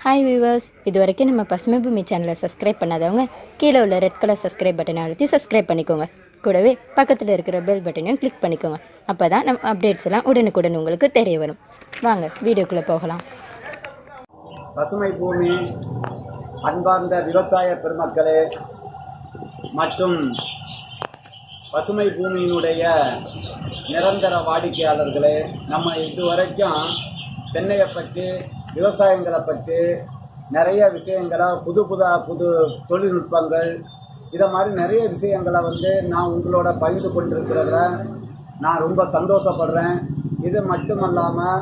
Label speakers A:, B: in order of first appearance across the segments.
A: hi viewers இது வரைக்கும் நம்ம பசுமை பூமி சேனலை சப்ஸ்கிரைப் பண்ணாதவங்க கீழே உள்ள ரெட் கலர் சப்ஸ்கிரைப் பட்டனை அழுத்தி சப்ஸ்கிரைப் பண்ணிக்கோங்க கூடவே பக்கத்தில் இருக்கிற பெல் பட்டனையும் கிளிக் பண்ணிக்கோங்க அப்போ தான் நம்ம அப்டேட்ஸ் எல்லாம் உடனுக்குடன் உங்களுக்கு தெரிய வரும் வாங்க வீடியோக்குள்ளே போகலாம்
B: பசுமை பூமி அன்பார்ந்த விவசாய பெருமக்களே மற்றும் பசுமை பூமியினுடைய நிரந்தர வாடிக்கையாளர்களே நம்ம இதுவரைக்கும் தென்னையை பற்றி விவசாயங்களை பற்றி நிறைய விஷயங்களை புது புது புது தொழில்நுட்பங்கள் இதை மாதிரி நிறைய விஷயங்களை வந்து நான் உங்களோட பகிர்ந்து கொண்டிருக்கிறத நான் ரொம்ப சந்தோஷப்படுறேன் இது மட்டுமல்லாமல்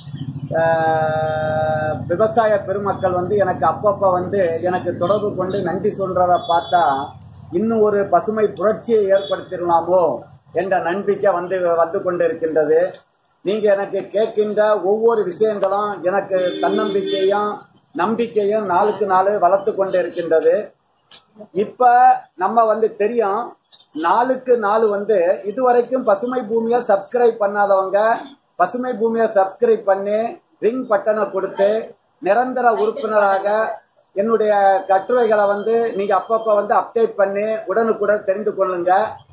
B: ஆஹ் விவசாய பெருமக்கள் வந்து எனக்கு அப்பப்போ வந்து எனக்கு தொடர்பு கொண்டு நன்றி சொல்றத பார்த்தா இன்னும் ஒரு பசுமை புரட்சியை ஏற்படுத்திடலாமோ என்ற நம்பிக்கை வந்து வந்து கொண்டு இருக்கின்றது நீங்க எனக்கு கேட்கின்ற ஒவ்வொரு விஷயங்களும் எனக்கு தன்னம்பிக்கையும் நம்பிக்கையும் நாளுக்கு நாள் வளர்த்து கொண்டு இருக்கின்றது இப்ப நம்ம வந்து தெரியும் நாளுக்கு நாள் வந்து இதுவரைக்கும் பசுமை பூமியை சப்ஸ்கிரைப் பண்ணாதவங்க பசுமை பூமியை சப்ஸ்கிரைப் பண்ணி ரிங் பட்டனை கொடுத்து நிரந்தர உறுப்பினராக என்னுடைய கட்டுரைகளை வந்து நீங்க அப்பப்ப வந்து அப்டேட் பண்ணி உடனுக்குடன் தெரிந்து கொள்ளுங்க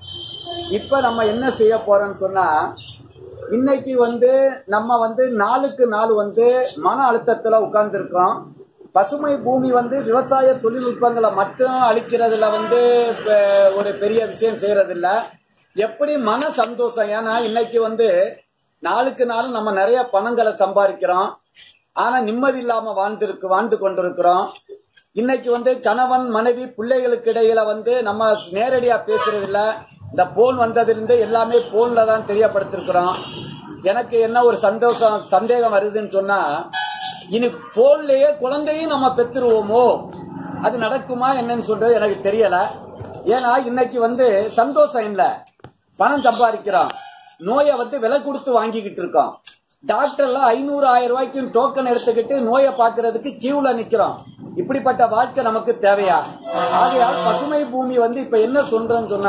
B: இப்ப நம்ம என்ன செய்ய போறோம்னு சொன்னா இன்னைக்கு வந்து நம்ம வந்து நாளுக்கு நாள் வந்து மன அழுத்தத்துல உட்கார்ந்து இருக்கோம் பசுமை பூமி வந்து விவசாய தொழில்நுட்பங்களை மட்டும் அளிக்கிறதுல வந்து இப்ப ஒரு பெரிய விஷயம் செய்யறது இல்ல எப்படி மன சந்தோஷம் ஏன்னா இன்னைக்கு வந்து நாளுக்கு நாள் நம்ம நிறைய பணங்களை சம்பாதிக்கிறோம் ஆனா நிம்மதி இல்லாம வாழ்ந்திருக்கு வாழ்ந்து கொண்டிருக்கிறோம் இன்னைக்கு வந்து கணவன் மனைவி பிள்ளைகளுக்கு இடையில வந்து நம்ம நேரடியா பேசுறது இல்ல இந்த போன் வந்ததிலிருந்து எல்லாமே போன்ல தான் தெரியப்படுத்திருக்கிறோம் எனக்கு என்ன ஒரு சந்தோஷம் சந்தேகம் வருதுன்னு சொன்னா இனி போன்லயே குழந்தையும் நம்ம பெற்றுருவோமோ அது நடக்குமா என்னன்னு சொல்றது எனக்கு தெரியல ஏன்னா இன்னைக்கு வந்து சந்தோஷம் இல்ல பணம் சம்பாதிக்கிறோம் நோயை வந்து விலை கொடுத்து வாங்கிக்கிட்டு இருக்கோம் டாக்டர்ல ஐநூறு ஆயிரம் ரூபாய்க்கு டோக்கன் எடுத்துக்கிட்டு நோயை பாக்குறதுக்கு கியூல நிக்கிறோம் இப்படிப்பட்ட வாழ்க்கை நமக்கு தேவையா ஆகையால் பசுமை பூமி வந்து இப்ப என்ன சொல்றேன்னு சொன்னா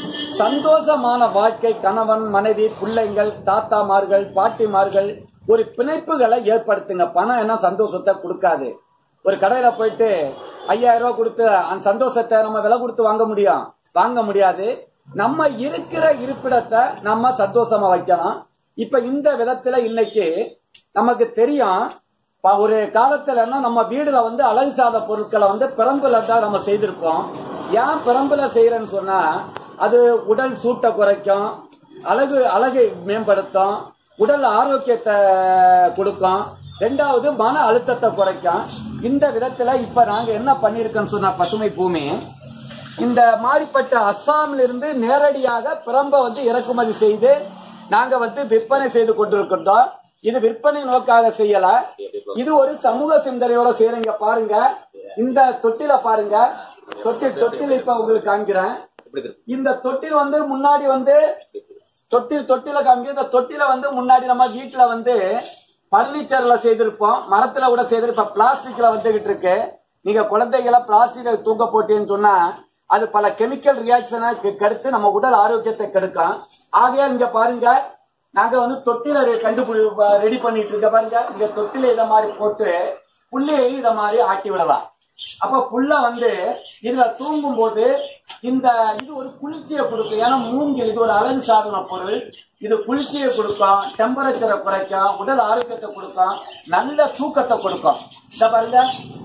B: சந்தோஷமான வாழ்க்கை கணவன் மனைவி பிள்ளைங்கள் தாத்தாமார்கள் பாட்டிமார்கள் ஒரு பிணைப்புகளை ஏற்படுத்துங்க பணம் என்ன சந்தோஷத்தை கொடுக்காது ஒரு கடையில போயிட்டு ஐயாயிரம் ரூபாய் கொடுத்து அந்த சந்தோஷத்தை நம்ம விலை கொடுத்து வாங்க முடியும் வாங்க முடியாது நம்ம இருக்கிற இருப்பிடத்தை நம்ம சந்தோஷமா வைக்கலாம் இப்ப இந்த விதத்துல இன்னைக்கு நமக்கு தெரியும் ப- ஒரு காலத்துலன்னா நம்ம வீடுல வந்து அழகு சாத பொருட்களை வந்து பிரம்புல தான் நம்ம செய்திருப்போம் ஏன் பிரம்புல செய்யறேன்னு சொன்னா அது உடல் சூட்டை குறைக்கும் அழகு அழகை மேம்படுத்தும் உடல் ஆரோக்கியத்தை கொடுக்கும் ரெண்டாவது மன அழுத்தத்தை குறைக்கும் இந்த விதத்துல இப்ப நாங்க என்ன பண்ணிருக்கோம்னு சொன்னா பசுமை பூமி இந்த மாறிப்பட்ட அஸ்ஸாமில் இருந்து நேரடியாக பிரம்ப வந்து இறக்குமதி செய்து நாங்க வந்து விற்பனை செய்து கொண்டிருக்கின்றோம் இது விற்பனை நோக்காக செய்யல இது ஒரு சமூக சிந்தனையோட செய்யறீங்க பாருங்க இந்த தொட்டில பாருங்க தொட்டில் தொட்டில் இப்ப உங்களுக்கு காண்கிறேன் இந்த தொட்டில் வந்து முன்னாடி வந்து தொட்டில் தொட்டில காமிக்க இந்த தொட்டில வந்து முன்னாடி நம்ம வீட்டுல வந்து பர்னிச்சர்ல செய்திருப்போம் மரத்துல கூட செய்திருப்போம் பிளாஸ்டிக்ல வந்துகிட்டு இருக்கு நீங்க குழந்தைகளை பிளாஸ்டிக்ல தூக்க போட்டீங்கன்னு சொன்னா அது பல கெமிக்கல் ரியாக்ஷனை கெடுத்து நம்ம உடல் ஆரோக்கியத்தை கெடுக்கும் ஆகையால் இங்க பாருங்க நாங்க வந்து தொட்டில ரெ- கண்டுபிடி ரெடி பண்ணிட்டு இருக்க பாருங்க இங்க தொட்டில இத மாதிரி போட்டு புள்ளையை இத மாதிரி ஆட்டி விடலாம் அப்ப புள்ள வந்து இதுல தூங்கும் போது இந்த இது ஒரு குளிர்ச்சியை கொடுக்கும் ஏன்னா மூங்கில் இது ஒரு அழகு சாதன பொருள் இது குளிர்ச்சியை கொடுக்கும் டெம்பரேச்சரை குறைக்கும் உடல் ஆரோக்கியத்தை கொடுக்கும் நல்ல தூக்கத்தை கொடுக்கும் இத பாருங்க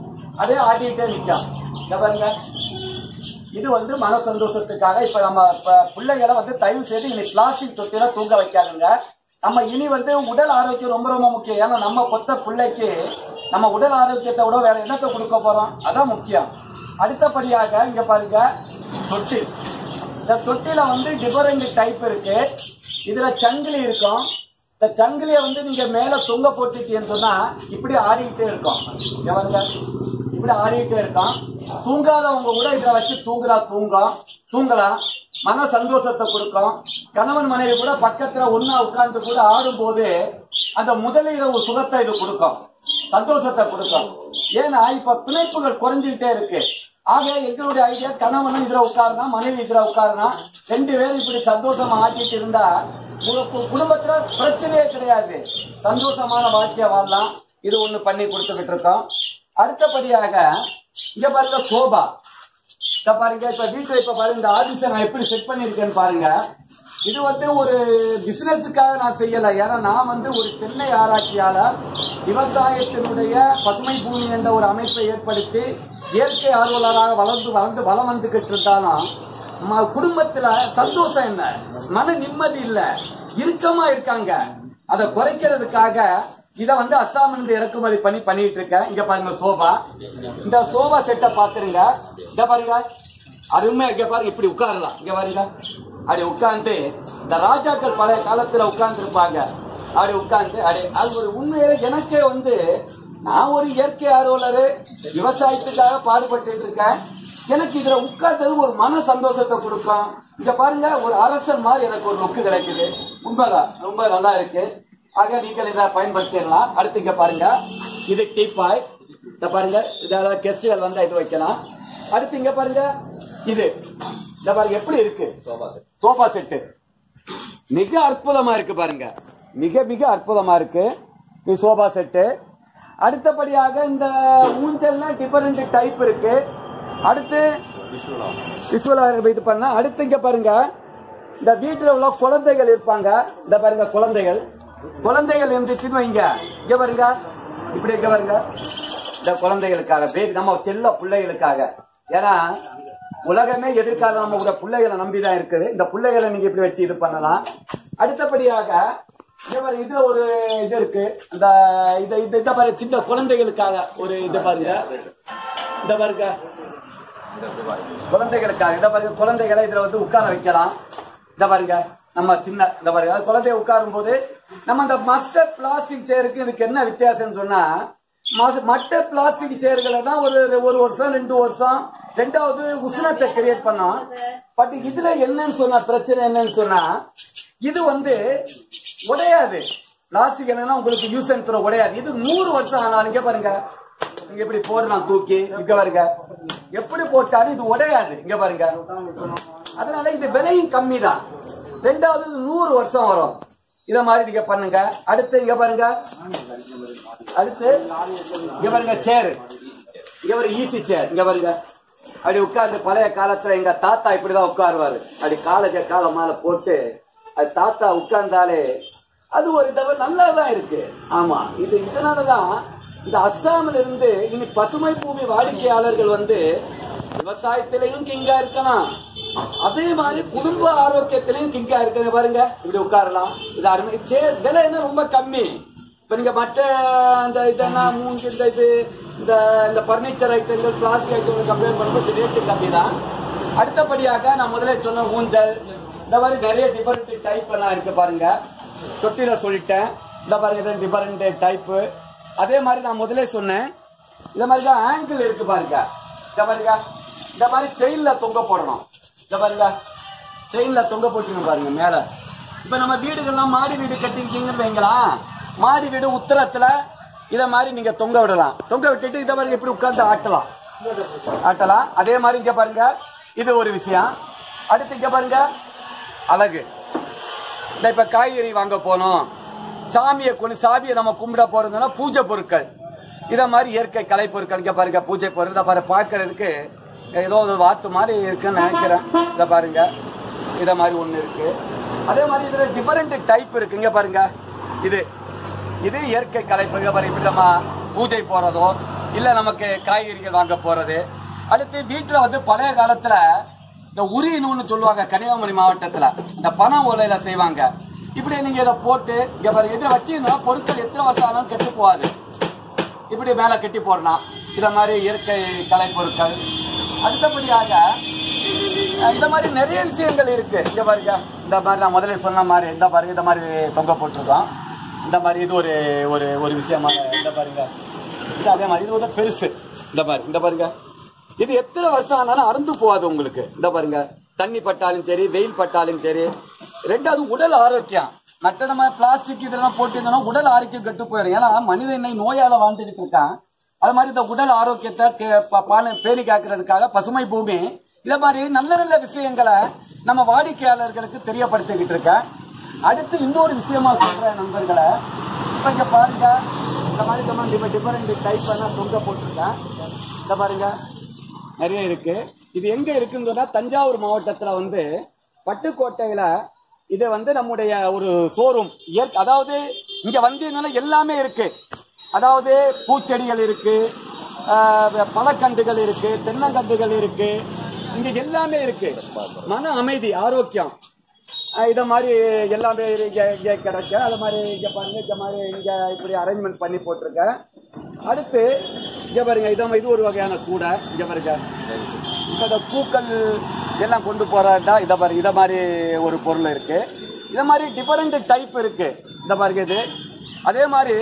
B: அதே ஆட்டிக்கிட்டே நிக்கும் இத பாருங்க இது வந்து மன சந்தோஷத்துக்காக இப்ப நம்ம இப்ப பிள்ளைகளை வந்து தயவு செய்து இனி பிளாஸ்டிக் தொட்டில தூங்க வைக்காதுங்க நம்ம இனி வந்து உடல் ஆரோக்கியம் ரொம்ப ரொம்ப முக்கியம் ஏன்னா நம்ம கொத்த பிள்ளைக்கு நம்ம உடல் ஆரோக்கியத்தை விட வேற என்னத்தை கொடுக்க போறோம் அதான் முக்கியம் அடுத்தபடியாக இங்க பாருங்க தொட்டில் இந்த தொட்டில வந்து டிஃபரெண்ட் டைப் இருக்கு இதுல சங்கிலி இருக்கும் இந்த சங்கிலிய வந்து நீங்க மேல தொங்க போட்டுட்டீங்கன்னு சொன்னா இப்படி ஆடிக்கிட்டே இருக்கும் இங்க பாருங்க இப்படி ஆடிக்கிட்டே இருக்கும் தூங்காதவங்க கூட இதை வச்சு தூங்குறா தூங்கும் தூங்கலாம் மன சந்தோஷத்தை கொடுக்கும் கணவன் மனைவி கூட பக்கத்துல ஒன்னா உட்கார்ந்து கூட ஆடும்போது அந்த முதலிரவு சுகத்தை இது கொடுக்கும் சந்தோஷத்தை கொடுக்கும் ஏன்னா இப்ப பிணைப்புகள் குறைஞ்சுக்கிட்டே இருக்கு ஆக எங்களுடைய ஐடியா கணவனும் இதுல உட்காருனா மனைவி இதுல உட்காருனா ரெண்டு பேரும் இப்படி சந்தோஷமா ஆக்கிட்டு இருந்தா உங்க கு- குடும்பத்துல பிரச்சனையே கிடையாது சந்தோஷமான வாழ்க்கைய வாழலாம் இது ஒண்ணு பண்ணி கொடுத்துக்கிட்டு இருக்கோம் அடுத்தபடியாக இங்க பாருங்க சோபா இத பாருங்க இப்ப வீட்டுல இப்ப பாருங்க இந்த ஆபீஸ நான் எப்படி செட் பண்ணிருக்கேன்னு பாருங்க இது வந்து ஒரு பிசினஸுக்காக நான் செய்யல ஏன்னா நான் வந்து ஒரு தென்னை ஆராய்ச்சியாளர் விவசாயத்தினுடைய பசுமை பூமி என்ற ஒரு அமைப்பை ஏற்படுத்தி இயற்கை ஆர்வலராக வளர்ந்து வளர்ந்து வளம் வந்துகிட்டு இருந்தாலும் ம- குடும்பத்துல சந்தோஷம் என்ன மன நிம்மதி இல்ல இறுக்கமா இருக்காங்க அதை குறைக்கிறதுக்காக இத வந்து அஸ்ஸாம் இருந்து இறக்குமதி பண்ணி பண்ணிட்டு இருக்கேன் இங்க பாருங்க சோபா இந்த சோபா செட்டை பாத்துருங்க இங்க பாருங்க அருமையா இங்க பாருங்க இப்படி உட்காரலாம் இங்க பாருங்க அப்படி உட்கார்ந்து இந்த ராஜாக்கள் பழைய காலத்துல உட்கார்ந்து இருப்பாங்க அப்படி உட்கார்ந்து அப்படி அது ஒரு உண்மையில எனக்கே வந்து நான் ஒரு இயற்கை ஆர்வலர் விவசாயத்துக்காக பாடுபட்டு இருக்கேன் எனக்கு இதுல உட்கார்ந்தது ஒரு மன சந்தோஷத்தை கொடுக்கும் இங்க பாருங்க ஒரு அரசன் மாதிரி எனக்கு ஒரு லுக்கு கிடைக்குது உண்மைதான் ரொம்ப நல்லா இருக்கு ஆக நீங்கள் இதை பயன்படுத்திடலாம் அடுத்து இங்க பாருங்க இது டீப்பாய் இத பாருங்க இதெல்லாம் கெஸ்டுகள் வந்தா இது வைக்கலாம் அடுத்து இங்க பாருங்க இது இத பாருங்க எப்படி இருக்கு சோபா செட் சோபா செட்டு மிக அற்புதமா இருக்கு பாருங்க மிக மிக அற்புதமா இருக்கு இது சோபா செட்டு அடுத்தபடியாக இந்த ஊஞ்சல்ல டிஃபரெண்ட் டைப் இருக்கு அடுத்து விசுவலா இது பண்ண அடுத்து இங்க பாருங்க இந்த வீட்டுல உள்ள குழந்தைகள் இருப்பாங்க இந்த பாருங்க குழந்தைகள் குழந்தைகள் இருந்துச்சுன்னு வைங்க இங்க பாருங்க இப்படி இங்க பாருங்க இந்த குழந்தைகளுக்காக பேபி நம்ம செல்ல பிள்ளைகளுக்காக ஏன்னா உலகமே எதிர்காலம் நம்ம கூட பிள்ளைகளை நம்பிதான் இருக்குது இந்த பிள்ளைகளை நீங்க இப்படி வச்சு இது பண்ணலாம் அடுத்தபடியாக இங்க பாருங்க இதுல ஒரு இது இருக்கு இந்த இது இது இந்த பாருங்க சின்ன குழந்தைகளுக்காக ஒரு இது பாருங்க இந்த பாருங்க குழந்தைகளுக்காக இந்த பாருங்க குழந்தைகளை இதுல வந்து உட்கார வைக்கலாம் இந்த பாருங்க நம்ம சின்ன இந்த பாருங்க அது குழந்தைய உட்காரும் போது நம்ம இந்த மஸ்டர் பிளாஸ்டிக் சேருக்கு இதுக்கு என்ன வித்தியாசம்னு சொன்னா ம- மற்ற பிளாஸ்டிக் சேர்களை தான் ஒரு ஒரு வருஷம் ரெண்டு வருஷம் ரெண்டாவது உஷ்ணத்தை கிரியேட் பண்ணோம் பட் இதுல என்னன்னு சொன்னா பிரச்சனை என்னன்னு சொன்னா இது வந்து உடையாது பிளாஸ்டிக் என்னன்னா உங்களுக்கு யூஸ் அண்ட் த்ரோ உடையாது இது நூறு வருஷம் ஆனாலும் இங்க பாருங்க இங்க எப்படி போடலாம் தூக்கி இங்க பாருங்க எப்படி போட்டாலும் இது உடையாது இங்க பாருங்க அதனால இது விலையும் கம்மி தான் ரெண்டாவது இது நூறு வருஷம் வரும் இத மாதிரி நீங்க பண்ணுங்க அடுத்து இங்க பாருங்க அடுத்து இங்க பாருங்க சேரு இங்க ஒரு ஈஸி சேர் இங்க பாருங்க அப்படி உட்கார்ந்து பழைய காலத்துல எங்க தாத்தா இப்படிதான் உட்காருவாரு அப்படி காலேஜ கால மேல போட்டு அது தாத்தா உட்கார்ந்தாலே அது ஒரு தவிர நல்லாதான் இருக்கு ஆமா இது இதனாலதான் இந்த அஸ்ஸாமில் இருந்து இனி பசுமை பூமி வாடிக்கையாளர்கள் வந்து விவசாயத்திலையும் கிங்கா இருக்கணும் அதே மாதிரி குடும்ப ஆரோக்கியத்திலையும் கிங்கா இருக்காங்க பாருங்க இப்படி உட்காரலாம் இது அருமை சேர் விலை என்ன ரொம்ப கம்மி இப்ப நீங்க மற்ற அந்த இதெல்லாம் மூஞ்சி இந்த இது இந்த இந்த பர்னிச்சர் ஐட்டங்கள் பிளாஸ்டிக் ஐட்டங்கள் கம்பேர் பண்ணும்போது ரேட்டு கம்மி தான் அடுத்தபடியாக நான் முதல்ல சொன்ன ஊஞ்சல் இந்த மாதிரி நிறைய டிஃபரெண்ட் டைப் எல்லாம் இருக்கு பாருங்க தொட்டில சொல்லிட்டேன் இந்த பாருங்க டிஃபரெண்ட் டைப் அதே மாதிரி நான் முதல்ல சொன்னேன் இந்த மாதிரி தான் ஆங்கிள் இருக்கு பாருங்க இந்த பாருங்க இந்த மாதிரி செயின்ல தொங்க போடணும் இந்த பாருங்க செயின்ல தொங்க போட்டுங்க பாருங்க மேல இப்ப நம்ம வீடுகள்லாம் மாடி வீடு கட்டிருக்கீங்கன்னு வைங்களா மாடி வீடு உத்தரத்துல இத மாதிரி நீங்க தொங்க விடலாம் தொங்க விட்டுட்டு இத மாதிரி எப்படி உட்கார்ந்து ஆட்டலாம் ஆட்டலாம் அதே மாதிரி இங்க பாருங்க இது ஒரு விஷயம் அடுத்து இங்க பாருங்க அழகு இந்த இப்ப காய்கறி வாங்க போனோம் சாமியை கொண்டு சாமியை நம்ம கும்பிட போறதுன்னா பூஜை பொருட்கள் இத மாதிரி இயற்கை கலை பொருட்கள் இங்க பாருங்க பூஜை பொருள் இத பாரு பாக்குறதுக்கு ஏதோ ஒரு வாத்து மாதிரி இருக்குன்னு நினைக்கிறேன் இத பாருங்க இத மாதிரி ஒண்ணு இருக்கு அதே மாதிரி இதுல டிஃபரெண்ட் டைப் இருக்கு இங்க பாருங்க இது இது இயற்கை கலை பொருட்கள் பாருங்க இப்படி நம்ம பூஜை போறதோ இல்ல நமக்கு காய்கறிகள் வாங்க போறது அடுத்து வீட்டுல வந்து பழைய காலத்துல இந்த உரி நூல்னு சொல்லுவாங்க கன்னியாகுமரி மாவட்டத்துல இந்த பனை ஓலையில செய்வாங்க இப்படி நீங்க இதை போட்டு இங்க பாருங்க இதை வச்சீங்கன்னா பொருட்கள் எத்தனை வருஷம் ஆனாலும் கெட்டு போகாது இப்படி மேல கட்டி போடலாம் இத மாதிரி இயற்கை கலை பொருட்கள் அடுத்தபடியாக அஹ், இந்த மாதிரி நிறைய விஷயங்கள் இருக்கு இங்க பாருங்க இந்த மாதிரி நான் முதல்ல சொன்ன மாதிரி இந்த பாருங்க இந்த மாதிரி தொங்க போட்டிருக்கோம் இந்த மாதிரி இது ஒரு ஒரு ஒரு விஷயமா இந்த பாருங்க இது அதே மாதிரி இது வந்து பெருசு இந்த பாருங்க இந்த பாருங்க இது எத்தனை வருஷம் ஆனாலும் அறுந்து போகாது உங்களுக்கு இந்த பாருங்க தண்ணி பட்டாலும் சரி வெயில் பட்டாலும் சரி ரெண்டாவது உடல் ஆரோக்கியம் மற்ற நம்ம பிளாஸ்டிக் இதெல்லாம் போட்டிருந்தோம்னா உடல் ஆரோக்கியம் கெட்டு போயிடும் ஏன்னா மனித இன்னைக்கு நோயால வாழ்ந்துட்டு இருக்கான் அது மாதிரி இந்த உடல் ஆரோக்கியத்தை கே- ப- பால- பேணி காக்கிறதுக்காக பசுமை பூமி இத மாதிரி நல்ல நல்ல விஷயங்களை நம்ம வாடிக்கையாளர்களுக்கு தெரியப்படுத்திக்கிட்டு இருக்கேன் அடுத்து இன்னொரு விஷயமா சொல்றேன் நண்பர்களை இப்ப இங்க பாருங்க இந்த மாதிரி இந்த மாதிரி டிஃபரெண்ட் டைப் பண்ண தொங்க போட்டிருக்கேன் இந்த பாருங்க நிறைய இருக்கு இது எங்க இருக்குன்னு சொன்னா தஞ்சாவூர் மாவட்டத்துல வந்து பட்டுக்கோட்டையில இது வந்து நம்முடைய ஒரு ஷோரூம் அதாவது இங்க வந்தீங்கன்னா எல்லாமே இருக்கு அதாவது பூச்செடிகள் இருக்கு ஆஹ் பழக்கன்றுகள் இருக்கு தென்னங்கன்றுகள் இருக்கு இங்க எல்லாமே இருக்கு மன அமைதி ஆரோக்கியம் ஆஹ் இத மாதிரி எல்லாமே இங்க இங்க கிடைக்க அது மாதிரி இங்க பாருங்க இந்த மாதிரி இங்க இப்படி அரேஞ்ச்மெண்ட் பண்ணி போட்டிருக்கேன் அடுத்து இங்க பாருங்க இத இது ஒரு வகையான கூடை இங்க பாருங்க இப்ப இந்த பூக்கள் எல்லாம் கொண்டு போறதா இத பாருங்க இத மாதிரி ஒரு பொருள் இருக்கு இத மாதிரி டிஃபரெண்ட் டைப் இருக்கு இந்த பாருங்க இது அதே மாதிரி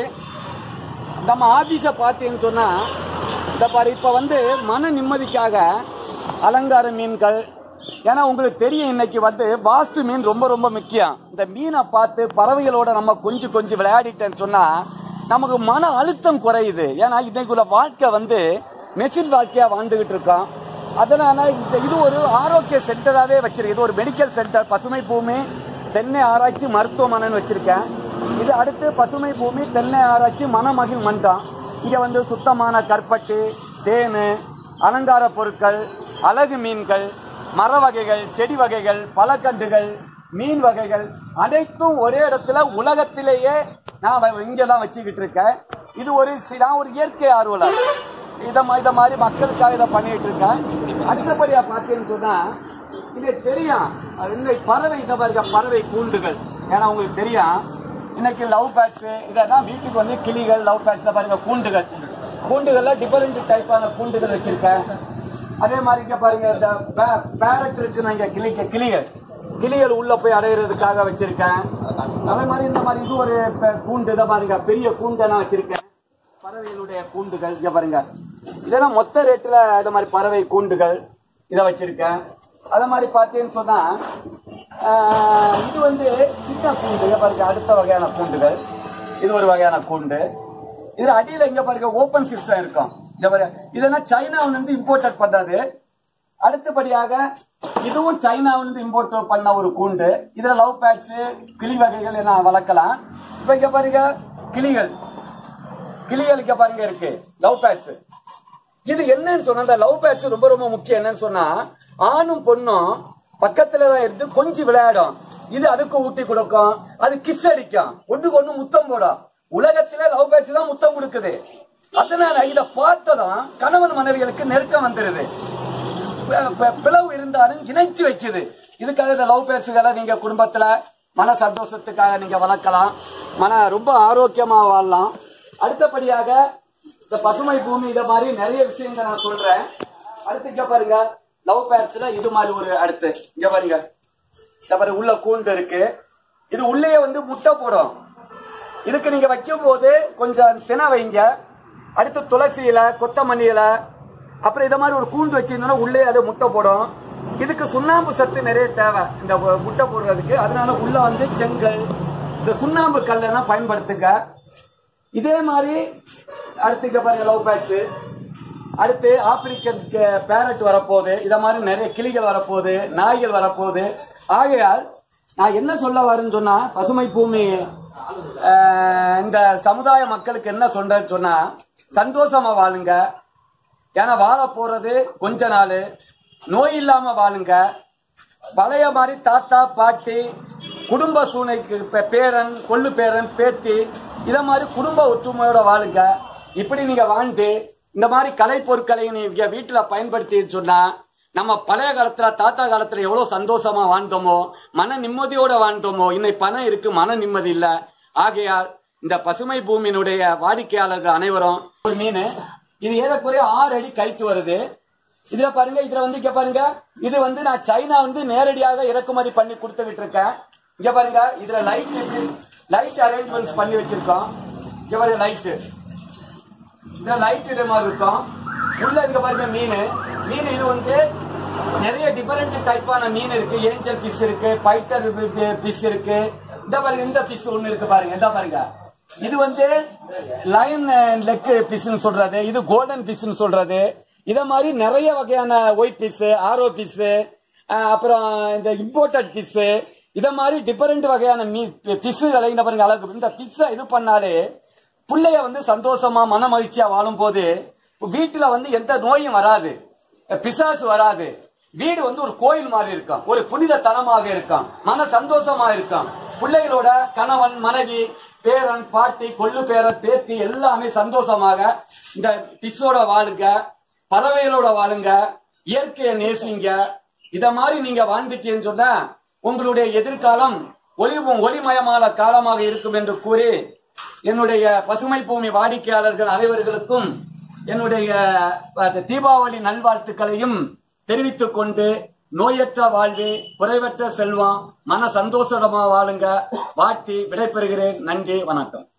B: நம்ம ஆபீஸ பார்த்தீங்கன்னு சொன்னா இந்த பாரு இப்ப வந்து மன நிம்மதிக்காக அலங்கார மீன்கள் ஏன்னா உங்களுக்கு தெரியும் இன்னைக்கு வந்து வாஸ்து மீன் ரொம்ப ரொம்ப முக்கியம் இந்த மீனை பார்த்து பறவைகளோட நம்ம கொஞ்சம் கொஞ்சம் விளையாடிட்டேன்னு சொன்னா நமக்கு மன அழுத்தம் குறையுது ஏன்னா இன்னைக்குள்ள வாழ்க்கை வந்து மெஷின் வாழ்க்கையா வாழ்ந்துகிட்டு இருக்கோம் அதனால இந்த இது ஒரு ஆரோக்கிய சென்டராகவே வச்சிருக்கு இது ஒரு மெடிக்கல் சென்டர் பசுமை பூமி தென்னை ஆராய்ச்சி மருத்துவமனைன்னு வச்சிருக்கேன் இது அடுத்து பசுமை பூமி தென்னை ஆராய்ச்சி மணமகிழ் மன்றம் இங்க வந்து சுத்தமான கற்பட்டு தேனு அலங்கார பொருட்கள் அழகு மீன்கள் மர வகைகள் செடி வகைகள் பழக்கன்றுகள் மீன் வகைகள் அனைத்தும் ஒரே இடத்துல உலகத்திலேயே நான் இங்கதான் வச்சுக்கிட்டு இருக்கேன் இது ஒரு சி- நான் ஒரு இயற்கை ஆர்வலர் இத மா- இத மாதிரி மக்களுக்காக இதை பண்ணிட்டு இருக்கேன் அடுத்தபடியா பார்த்தீங்கன்னு சொன்னா இது தெரியும் அது இன்னைக்கு பறவை இதை பாருங்க பறவை கூண்டுகள் ஏன்னா உங்களுக்கு தெரியும் இன்னைக்கு லவ் பேட்ஸ் இதெல்லாம் வீட்டுக்கு வந்து கிளிகள் லவ் பேட்ஸ் பாருங்க கூண்டுகள் கூண்டுகள்ல டிஃபரெண்ட் டைப்பான கூண்டுகள் வச்சிருக்கேன் அதே மாதிரி இங்க பாருங்க இந்த பேரட் இருக்கு நான் இங்க கிளிக்க கிளிகள் கிளிகள் உள்ள போய் அடையிறதுக்காக வச்சிருக்கேன் அதே மாதிரி இந்த மாதிரி இது ஒரு பெ- கூண்டு இதை பாருங்க பெரிய கூண்டை நான் வச்சிருக்கேன் பறவைகளுடைய கூண்டுகள் இங்க பாருங்க இதெல்லாம் மொத்த ரேட்ல இந்த மாதிரி பறவை கூண்டுகள் இதை வச்சிருக்கேன் அதே மாதிரி பார்த்தீங்கன்னு சொன்னா ஆஹ், இது வந்து சின்ன கூண்டு இங்க பாருங்க அடுத்த வகையான கூண்டுகள் இது ஒரு வகையான கூண்டு இதுல அடியில இங்க பாருங்க ஓபன் சிஸ்டம் இருக்கும் இங்க பாருங்க இதெல்லாம் சைனாவில இருந்து இம்போர்ட் பண்ணது அடுத்தபடியாக இதுவும் சைனாவில இருந்து இம்போர்ட் பண்ண ஒரு கூண்டு இதுல லவ் பேட்ஸ் கிளி வகைகள் எல்லாம் வளர்க்கலாம் இப்ப இங்க பாருங்க கிளிகள் கிளிகள் இங்க பாருங்க இருக்கு லவ் பேட்ஸ் இது என்னன்னு சொன்னா இந்த லவ் பேட்ஸ் ரொம்ப ரொம்ப முக்கியம் என்னன்னு சொன்னா ஆணும் பொண்ணும் பக்கத்துல தான் இருந்து கொஞ்சம் விளையாடும் இது அதுக்கு ஊட்டி கொடுக்கும் அது கிஸ் அடிக்கும் ஒண்ணுக்கு ஒண்ணு முத்தம் போடும் உலகத்துல லவ் பேட்ஸ் தான் முத்தம் கொடுக்குது அதனால இத பார்த்ததும் கணவன் மனைவிகளுக்கு நெருக்கம் வந்துருது ப- ப- பிளவு இருந்தாலும் இணைச்சு வைக்குது இதுக்காக இந்த லவ் பேட்ஸ்களை நீங்க குடும்பத்துல மன சந்தோஷத்துக்காக நீங்க வளர்க்கலாம் மன ரொம்ப ஆரோக்கியமா வாழலாம் அடுத்தபடியாக இந்த பசுமை பூமி இத மாதிரி நிறைய விஷயங்கள் நான் சொல்றேன் அடுத்து இங்க பாருங்க லவ் பேட்ஸ்ல இது மாதிரி ஒரு அடுத்து இங்க பாருங்க இந்த பாருங்க உள்ள கூண்டு இருக்கு இது உள்ளேயே வந்து முட்டை போடும் இதுக்கு நீங்க வைக்கும் போது கொஞ்சம் தின வைங்க அடுத்து துளசி இலை கொத்தமல்லி இலை அப்புறம் இத மாதிரி ஒரு கூண்டு வச்சிருந்தோம்னா உள்ளே அது முட்டை போடும் இதுக்கு சுண்ணாம்பு சத்து நிறைய தேவை இந்த மு- முட்டை போடுறதுக்கு அதனால உள்ள வந்து செங்கல் இந்த சுண்ணாம்பு கல்லெல்லாம் பயன்படுத்துங்க இதே மாதிரி அடுத்து இங்க பாருங்க லவ் பேட்ஸ் அடுத்து ஆப்பிரிக்கன் பேரட் வரப்போகுது இத மாதிரி நிறைய கிளிகள் வரப்போகுது நாய்கள் வரப்போகுது ஆகையால் நான் என்ன சொல்ல வரேன்னு சொன்னா பசுமை பூமி ஆஹ், இந்த சமுதாய மக்களுக்கு என்ன சொல்றேன்னு சொன்னா சந்தோஷமா வாழுங்க ஏன்னா வாழ போறது கொஞ்ச நாள் நோய் இல்லாம வாழுங்க பழைய மாதிரி தாத்தா பாட்டி குடும்ப சூழ்நிலைக்கு பே- பேரன் கொள்ளு பேரன் பேத்தி இத மாதிரி குடும்ப ஒற்றுமையோட வாழுங்க இப்படி நீங்க வாழ்ந்து இந்த மாதிரி கலை பொருட்களை நீங்க வீட்டுல பயன்படுத்தி சொன்னா நம்ம பழைய காலத்துல தாத்தா காலத்துல எவ்வளவு சந்தோஷமா வாழ்ந்தோமோ மன நிம்மதியோட வாழ்ந்தோமோ இன்னைக்கு பணம் இருக்கு மன நிம்மதி இல்ல ஆகையால் இந்த பசுமை பூமியினுடைய வாடிக்கையாளர்கள் அனைவரும் ஒரு மீன் இது ஏறக்குறைய ஆறு அடி கழித்து வருது இதுல பாருங்க இதுல வந்து இங்க பாருங்க இது வந்து நான் சைனா வந்து நேரடியாக இறக்குமதி பண்ணி கொடுத்து விட்டுருக்கேன் இங்க பாருங்க இதுல லைட் லைட் அரேஞ்ச்மெண்ட்ஸ் பண்ணி வச்சிருக்கோம் இங்க பாருங்க லைட் இதுல லைட் இது மாதிரி இருக்கும் உள்ள இங்க பாருங்க மீன் மீன் இது வந்து நிறைய டிஃபரெண்ட் டைப்பான மீன் இருக்கு ஏஞ்சல் பிஷ் இருக்கு பைட்டர் பிஷ் இருக்கு இந்த பாருங்க இந்த பிஷ் ஒண்ணு இருக்கு பாருங்க இந்த பாருங்க இது வந்து லயன் லெக் பிஷ்னு சொல்றது இது கோல்டன் பிஷ்னு சொல்றது இத மாதிரி நிறைய வகையான ஒயிட் பிஷ் ஆரோ பிஷ் அப்புறம் இந்த இம்போர்ட்டட் பிஷ் இத மாதிரி டிஃபரெண்ட் வகையான மீ பிஷ்களை இந்த பாருங்க அழகு இந்த பிஷ்ஷை இது பண்ணாலே
C: பிள்ளைய வந்து சந்தோஷமா மன மகிழ்ச்சியா வாழும் போது வீட்டுல வந்து எந்த நோயும் வராது பிசாசு வராது வீடு வந்து ஒரு கோயில் மாதிரி இருக்கும் ஒரு புனித தலமாக இருக்கும் மன சந்தோஷமா இருக்கும் பிள்ளைகளோட கணவன் மனைவி பேரன் பாட்டி கொள்ளு பேரன் பேத்தி எல்லாமே சந்தோஷமாக இந்த பிச்சோட வாழுங்க பறவைகளோட வாழுங்க இயற்கையை நேசிங்க இத மாதிரி நீங்க வாழ்ந்துட்டீங்கன்னு சொன்னா உங்களுடைய எதிர்காலம் ஒளி ஒளிமயமான காலமாக இருக்கும் என்று கூறி என்னுடைய பசுமை பூமி வாடிக்கையாளர்கள் அனைவர்களுக்கும் என்னுடைய அஹ், தீபாவளி நல்வாழ்த்துக்களையும் தெரிவித்துக் கொண்டு நோயற்ற வாழ்வு குறைவற்ற செல்வம் மன சந்தோஷமா வாழுங்க வாழ்த்தி விடைபெறுகிறேன் நன்றி வணக்கம்